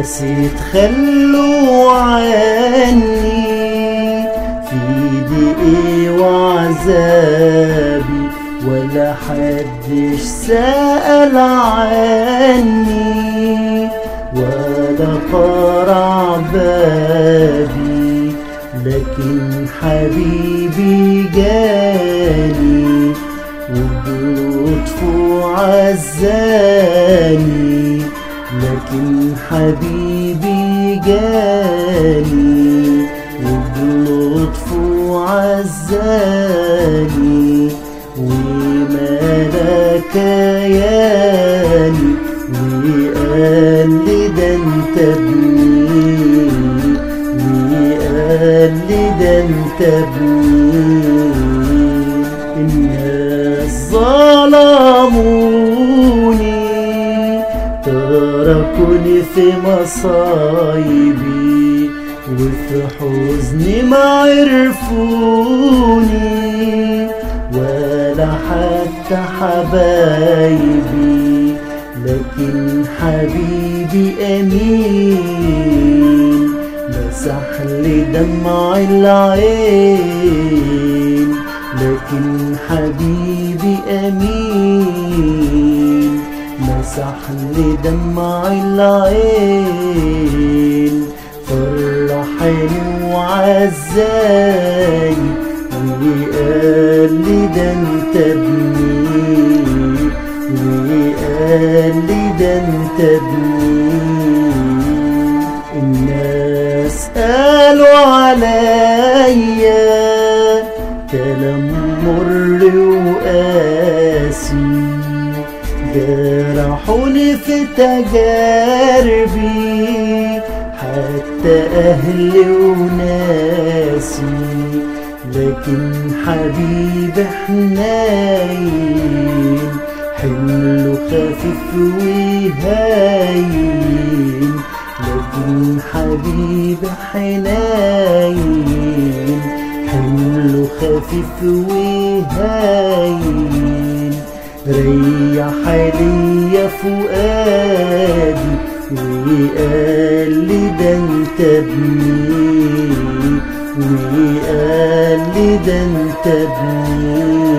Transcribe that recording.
ناس تخلوا عني في ضيقي وعذابي ولا حدش سأل عني ولا قرع بابي لكن حبيبي جاني وبلطفه عزاني لكن حبيبي جاني وبلطفه عزاني وملا كياني وقال لي ده انت ابني وقال لي ده انت ابني الناس ظلموني تركوني في مصايبي وفي حزني ما عرفوني ولا حتى حبايبي لكن حبيبي أمين مسح لي دمع العين لكن حبيبي أمين مسح لي دمع العين فرحني وعزاني وقال لي ده انت ابني وقال لي ده انت ابني الناس قالوا عليا كلام مر وقاسي جرحوني في تجاربي حتى أهلي وناسي لكن حبيبي حنين حمله خفيف وهاين لكن حبيبي حنين حمله خفيف وهاين ريح لي فؤادي وقال لي ده انت ابني وقال لي ده انت ابني